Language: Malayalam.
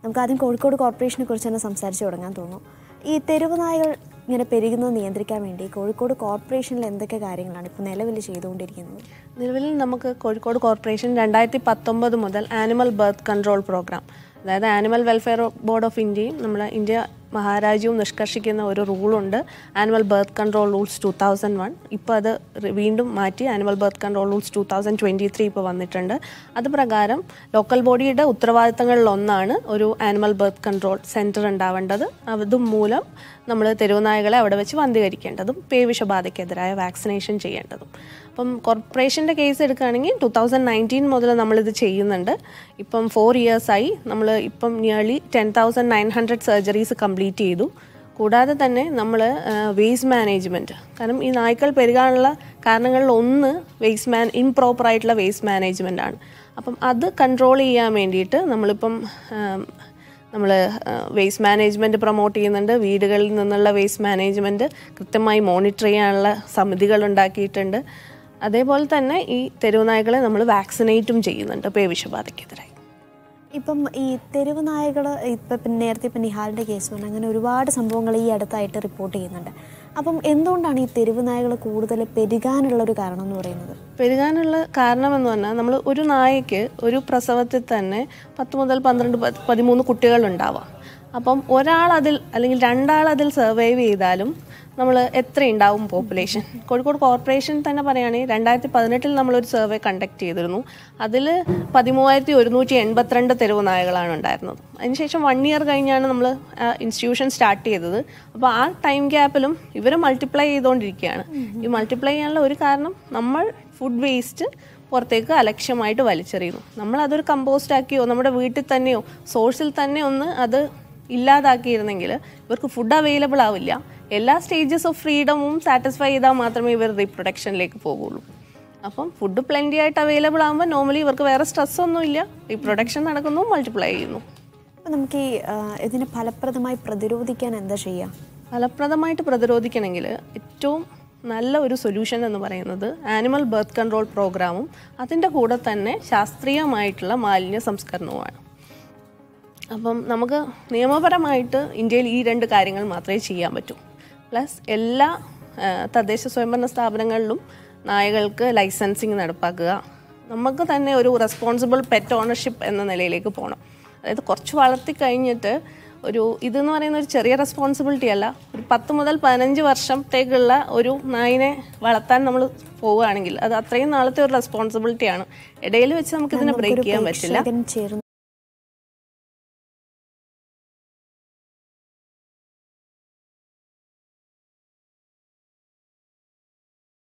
നമുക്ക് ആദ്യം കോഴിക്കോട് കോർപ്പറേഷനെ കുറിച്ച് തന്നെ സംസാരിച്ചു തുടങ്ങാൻ തോന്നുന്നു ഈ തെരുവ് നായകൾ ഇങ്ങനെ പെരുകുന്നത് നിയന്ത്രിക്കാൻ വേണ്ടി കോഴിക്കോട് കോർപ്പറേഷനിൽ എന്തൊക്കെ കാര്യങ്ങളാണ് ഇപ്പോൾ നിലവിൽ ചെയ്തുകൊണ്ടിരിക്കുന്നത് നിലവിൽ നമുക്ക് കോഴിക്കോട് കോർപ്പറേഷൻ രണ്ടായിരത്തി പത്തൊമ്പത് മുതൽ ആനിമൽ ബർത്ത് കൺട്രോൾ പ്രോഗ്രാം അതായത് ആനിമൽ വെൽഫെയർ ബോർഡ് ഓഫ് ഇന്ത്യയും നമ്മുടെ ഇന്ത്യ മഹാരാജ്യവും നിഷ്കർഷിക്കുന്ന ഒരു റൂളുണ്ട് animal birth control rules two thousand one ഇപ്പോൾ അത് റി- വീണ്ടും മാറ്റി animal birth control rules two thousand twenty three ഇപ്പോൾ വന്നിട്ടുണ്ട് അത് പ്രകാരം ലോക്കൽ ബോഡിയുടെ ഉത്തരവാദിത്തങ്ങളിൽ ഒന്നാണ് ഒരു ആനിമൽ ബർത്ത് കൺട്രോൾ സെൻറ്റർ ഉണ്ടാവേണ്ടത് അതും മൂലം നമ്മൾ തെരുവുനായകളെ അവിടെ വെച്ച് വന്ധീകരിക്കേണ്ടതും പേവിഷബാധയ്ക്കെതിരായ വാക്സിനേഷൻ ചെയ്യേണ്ടതും അപ്പം കോർപ്പറേഷൻ്റെ കേസ് എടുക്കുകയാണെങ്കിൽ ടു തൗസൻഡ് നയൻറ്റീൻ മുതൽ നമ്മളിത് ചെയ്യുന്നുണ്ട് ഇപ്പം ഫോർ ഇയേഴ്സായി നമ്മൾ ഇപ്പം nearly ten thousand nine hundred surgeries complete ചെയ്തു കൂടാതെ തന്നെ നമ്മൾ വേസ്റ്റ് മാനേജ്മെൻറ്റ് കാരണം ഈ നായ്ക്കൾ പെരുകാനുള്ള കാരണങ്ങളിൽ ഒന്ന് വേസ്റ്റ് മാൻ ഇംപ്രോപ്പർ ആയിട്ടുള്ള വേസ്റ്റ് മാനേജ്മെൻ്റ് ആണ് അപ്പം അത് കൺട്രോൾ ചെയ്യാൻ വേണ്ടിയിട്ട് നമ്മളിപ്പം നമ്മൾ വേസ്റ്റ് മാനേജ്മെൻറ്റ് പ്രൊമോട്ട് ചെയ്യുന്നുണ്ട് വീടുകളിൽ നിന്നുള്ള വേസ്റ്റ് മാനേജ്മെൻറ്റ് കൃത്യമായി മോണിറ്റർ ചെയ്യാനുള്ള സമിതികൾ ഉണ്ടാക്കിയിട്ടുണ്ട് അതേപോലെ തന്നെ ഈ തെരുവുനായ്ക്കളെ നമ്മൾ വാക്സിനേറ്റും ചെയ്യുന്നുണ്ട് പേവിഷബാധയ്ക്കെതിരായി ഇപ്പം ഈ തെരുവ് നായകൾ ഇപ്പം പിന്നെ നേരത്തെ ഇപ്പം നിഹാലിൻ്റെ കേസ് പറഞ്ഞു അങ്ങനെ ഒരുപാട് സംഭവങ്ങൾ ഈ അടുത്തായിട്ട് റിപ്പോർട്ട് ചെയ്യുന്നുണ്ട് അപ്പം എന്തുകൊണ്ടാണ് ഈ തെരുവ് നായകൾ കൂടുതൽ പെരുകാനുള്ള ഒരു കാരണം എന്ന് പറയുന്നത് പെരുകാനുള്ള കാരണമെന്ന് പറഞ്ഞാൽ നമ്മൾ ഒരു നായയ്ക്ക് ഒരു പ്രസവത്തിൽ തന്നെ പത്ത് മുതൽ പന്ത്രണ്ട് പ- പതിമൂന്ന് കുട്ടികൾ ഉണ്ടാവാം അപ്പം ഒരാൾ അതിൽ അല്ലെങ്കിൽ രണ്ടാൾ അതിൽ സർവൈവ് ചെയ്താലും നമ്മൾ എത്ര ഉണ്ടാവും പോപ്പുലേഷൻ കോഴിക്കോട് കോർപ്പറേഷൻ തന്നെ പറയുകയാണെങ്കിൽ രണ്ടായിരത്തി പതിനെട്ടിൽ നമ്മളൊരു സർവേ കണ്ടക്ട് ചെയ്തിരുന്നു അതിൽ പതിമൂവായിരത്തി ഒരുന്നൂറ്റി എൺപത്തിരണ്ട് തെരുവ് നായകളാണ് ഉണ്ടായിരുന്നത് അതിനുശേഷം വൺ ഇയർ കഴിഞ്ഞാണ് നമ്മൾ ഇൻസ്റ്റിറ്റ്യൂഷൻ സ്റ്റാർട്ട് ചെയ്തത് അപ്പോൾ ആ ടൈം ഗ്യാപ്പിലും ഇവർ മൾട്ടിപ്ലൈ ചെയ്തുകൊണ്ടിരിക്കുകയാണ് ഈ മൾട്ടിപ്ലൈ ചെയ്യാനുള്ള ഒരു കാരണം നമ്മൾ ഫുഡ് വേസ്റ്റ് പുറത്തേക്ക് അലക്ഷ്യമായിട്ട് വലിച്ചെറിയുന്നു നമ്മൾ അതൊരു കമ്പോസ്റ്റ് ആക്കിയോ നമ്മുടെ വീട്ടിൽ തന്നെയോ സോഴ്സിൽ തന്നെ ഒന്ന് അത് ഇല്ലാതാക്കിയിരുന്നെങ്കിൽ ഇവർക്ക് ഫുഡ് അവൈലബിൾ ആവില്ല എല്ലാ സ്റ്റേജസ് ഓഫ് ഫ്രീഡമും സാറ്റിസ്ഫൈ ചെയ്താൽ മാത്രമേ ഇവർ റീപ്രൊഡക്ഷനിലേക്ക് പോകുള്ളൂ അപ്പം ഫുഡ് പ്ലെൻറ്റി ആയിട്ട് അവൈലബിൾ ആകുമ്പോൾ നോർമലി ഇവർക്ക് വേറെ സ്ട്രെസ് ഒന്നുമില്ല റീപ്രൊഡക്ഷൻ നടക്കുന്നു മൾട്ടിപ്ലൈ ചെയ്യുന്നു അപ്പം നമുക്ക് ഈ ആ, ഇതിനെ ഫലപ്രദമായി പ്രതിരോധിക്കാൻ എന്താ ചെയ്യുക ഫലപ്രദമായിട്ട് പ്രതിരോധിക്കണമെങ്കിൽ ഏറ്റവും നല്ല ഒരു സൊല്യൂഷൻ എന്ന് പറയുന്നത് ആനിമൽ ബർത്ത് കൺട്രോൾ പ്രോഗ്രാമും അതിൻ്റെ കൂടെ തന്നെ ശാസ്ത്രീയമായിട്ടുള്ള മാലിന്യ സംസ്കരണവുമാണ് അപ്പം നമുക്ക് നിയമപരമായിട്ട് ഇന്ത്യയിൽ ഈ രണ്ട് കാര്യങ്ങൾ മാത്രമേ ചെയ്യാൻ പറ്റൂ പ്ലസ് എല്ലാ ആ, തദ്ദേശ സ്വയംഭരണ സ്ഥാപനങ്ങളിലും നായകൾക്ക് ലൈസൻസിങ് നടപ്പാക്കുക നമുക്ക് തന്നെ ഒരു റെസ്പോൺസിബിൾ പെറ്റ് ഓണർഷിപ്പ് എന്ന നിലയിലേക്ക് പോകണം അതായത് കുറച്ച് വളർത്തി കഴിഞ്ഞിട്ട് ഒരു ഇതെന്ന് പറയുന്ന ഒരു ചെറിയ റെസ്പോൺസിബിലിറ്റി അല്ല ഒരു പത്ത് മുതൽ പതിനഞ്ച് വർഷത്തേക്കുള്ള ഒരു നായിനെ വളർത്താൻ നമ്മൾ പോവുകയാണെങ്കിൽ അത് അത്രയും നാളത്തെ ഒരു റെസ്പോൺസിബിലിറ്റിയാണ് ഇടയിൽ വെച്ച് നമുക്ക് ഇതിനെ ബ്രേക്ക് ചെയ്യാൻ പറ്റില്ല പ്രേക്ഷകൻ ചേർന്ന്